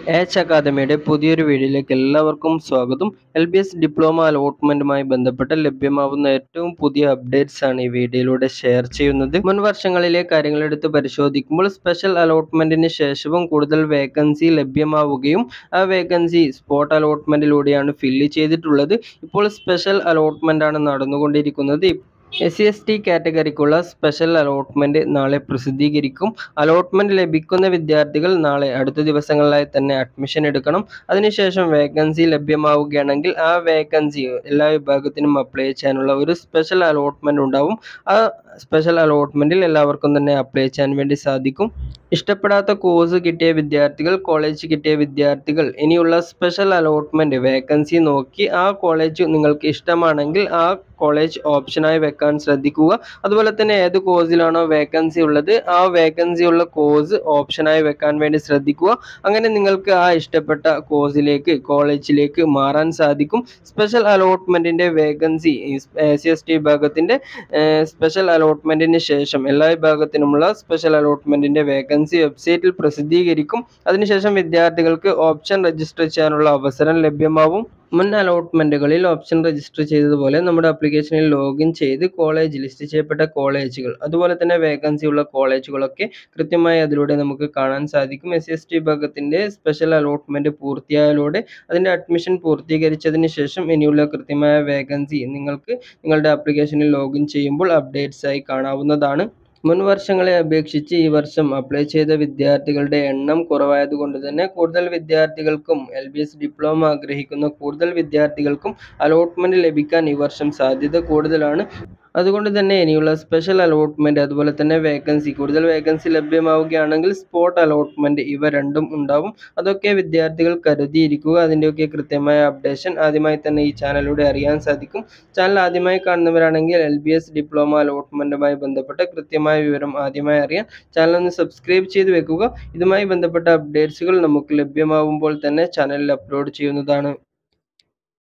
H അക്കാദമിയുടെ പുതിയൊരു വീഡിയോയിലേക്ക് എല്ലാവർക്കും സ്വാഗതം എൽ ബി എസ് ഡിപ്ലോമ അലോട്ട്മെന്റുമായി ബന്ധപ്പെട്ട് ലഭ്യമാവുന്ന ഏറ്റവും പുതിയ അപ്ഡേറ്റ്സ് ആണ് ഈ വീഡിയോയിലൂടെ ഷെയർ ചെയ്യുന്നത് മുൻ വർഷങ്ങളിലെ കാര്യങ്ങൾ എടുത്ത് പരിശോധിക്കുമ്പോൾ സ്പെഷ്യൽ അലോട്ട്മെന്റിന് ശേഷവും കൂടുതൽ വേക്കൻസി ലഭ്യമാവുകയും ആ വേക്കൻസി സ്പോട്ട് അലോട്ട്മെന്റിലൂടെയാണ് ഫില്ല് ചെയ്തിട്ടുള്ളത് ഇപ്പോൾ സ്പെഷ്യൽ അലോട്ട്മെന്റ് ആണ് നടന്നുകൊണ്ടിരിക്കുന്നത് എസ് സി എസ് ടി കാറ്റഗറിക്കുള്ള സ്പെഷ്യൽ അലോട്ട്മെന്റ് നാളെ പ്രസിദ്ധീകരിക്കും അലോട്ട്മെന്റ് ലഭിക്കുന്ന വിദ്യാർത്ഥികൾ നാളെ അടുത്ത ദിവസങ്ങളിലായി തന്നെ അഡ്മിഷൻ എടുക്കണം അതിനുശേഷം വേക്കൻസി ലഭ്യമാവുകയാണെങ്കിൽ ആ വേക്കൻസി എല്ലാ വിഭാഗത്തിനും അപ്ലൈ ചെയ്യാനുള്ള ഒരു സ്പെഷ്യൽ അലോട്ട്മെന്റ് ഉണ്ടാവും ആ സ്പെഷ്യൽ അലോട്ട്മെന്റിൽ എല്ലാവർക്കും തന്നെ അപ്ലൈ ചെയ്യാൻ വേണ്ടി സാധിക്കും ഇഷ്ടപ്പെടാത്ത കോഴ്സ് കിട്ടിയ വിദ്യാർത്ഥികൾ കോളേജ് കിട്ടിയ വിദ്യാർത്ഥികൾ ഇനിയുള്ള സ്പെഷ്യൽ അലോട്ട്മെന്റ് വേക്കൻസി നോക്കി ആ കോളേജ് നിങ്ങൾക്ക് ഇഷ്ടമാണെങ്കിൽ ആ കോളേജ് ഓപ്ഷനായി വെക്കാൻ ശ്രദ്ധിക്കുക അതുപോലെ തന്നെ ഏത് കോഴ്സിലാണോ വേക്കൻസി ഉള്ളത് ആ വേക്കൻസി ഉള്ള കോഴ്സ് ഓപ്ഷനായി വെക്കാൻ വേണ്ടി ശ്രദ്ധിക്കുക അങ്ങനെ നിങ്ങൾക്ക് ആ ഇഷ്ടപ്പെട്ട കോഴ്സിലേക്ക് കോളേജിലേക്ക് മാറാൻ സാധിക്കും സ്പെഷ്യൽ അലോട്ട്മെന്റിന്റെ വേക്കൻസി സി എസ് ടി വിഭാഗത്തിന്റെ സ്പെഷ്യൽ അലോട്ട്മെന്റിന് ശേഷം എല്ലാ വിഭാഗത്തിനുമുള്ള സ്പെഷ്യൽ അലോട്ട്മെന്റിന്റെ വേക്കൻസി വെബ്സൈറ്റിൽ പ്രസിദ്ധീകരിക്കും അതിനുശേഷം വിദ്യാർത്ഥികൾക്ക് ഓപ്ഷൻ രജിസ്റ്റർ ചെയ്യാനുള്ള അവസരം ലഭ്യമാവും മുൻ അലോട്ട്മെന്റുകളിൽ ഓപ്ഷൻ രജിസ്റ്റർ ചെയ്തതുപോലെ നമ്മുടെ ആപ്ലിക്കേഷനിൽ ലോഗിൻ ചെയ്ത് കോളേജ് ലിസ്റ്റ് ചെയ്യപ്പെട്ട കോളേജുകൾ അതുപോലെ തന്നെ വേക്കൻസി ഉള്ള കോളേജുകളൊക്കെ കൃത്യമായി അതിലൂടെ നമുക്ക് കാണാൻ സാധിക്കും എസ് എസ് ടി വിഭാഗത്തിന്റെ സ്പെഷ്യൽ അലോട്ട്മെന്റ് പൂർത്തിയായാലൂടെ അതിന്റെ അഡ്മിഷൻ പൂർത്തീകരിച്ചതിന് ശേഷം ഇനിയുള്ള കൃത്യമായ വേക്കൻസി നിങ്ങൾക്ക് നിങ്ങളുടെ ആപ്ലിക്കേഷനിൽ ലോഗിൻ ചെയ്യുമ്പോൾ അപ്ഡേറ്റ്സ് ആയി കാണാവുന്നതാണ് മുൻ വർഷങ്ങളെ അപേക്ഷിച്ച് ഈ വർഷം അപ്ലൈ ചെയ്ത വിദ്യാർത്ഥികളുടെ എണ്ണം കുറവായതുകൊണ്ട് തന്നെ കൂടുതൽ വിദ്യാർത്ഥികൾക്കും എൽ ബി എസ് ഡിപ്ലോമ ആഗ്രഹിക്കുന്ന കൂടുതൽ വിദ്യാർത്ഥികൾക്കും അലോട്ട്മെന്റ് ലഭിക്കാൻ ഈ വർഷം സാധ്യത കൂടുതലാണ് അതുകൊണ്ട് തന്നെ ഇനിയുള്ള സ്പെഷ്യൽ അലോട്ട്മെന്റ് അതുപോലെ തന്നെ വേക്കൻസി കൂടുതൽ വേക്കൻസി ലഭ്യമാവുകയാണെങ്കിൽ സ്പോട്ട് അലോട്ട്മെന്റ് ഇവ രണ്ടും ഉണ്ടാവും അതൊക്കെ വിദ്യാർത്ഥികൾ കരുതിയിരിക്കുക അതിൻ്റെയൊക്കെ കൃത്യമായ അപ്ഡേഷൻ ആദ്യമായി തന്നെ ഈ ചാനലിലൂടെ അറിയാൻ സാധിക്കും ചാനൽ ആദ്യമായി കാണുന്നവരാണെങ്കിൽ എൽ ബി എസ് ഡിപ്ലോമ അലോട്ട്മെന്റുമായി ബന്ധപ്പെട്ട കൃത്യമായ വിവരം ആദ്യമായി അറിയാൻ ചാനൽ ഒന്ന് സബ്സ്ക്രൈബ് ചെയ്ത് വെക്കുക ഇതുമായി ബന്ധപ്പെട്ട അപ്ഡേറ്റ്സുകൾ നമുക്ക് ലഭ്യമാവുമ്പോൾ തന്നെ ചാനലിൽ അപ്ലോഡ് ചെയ്യുന്നതാണ്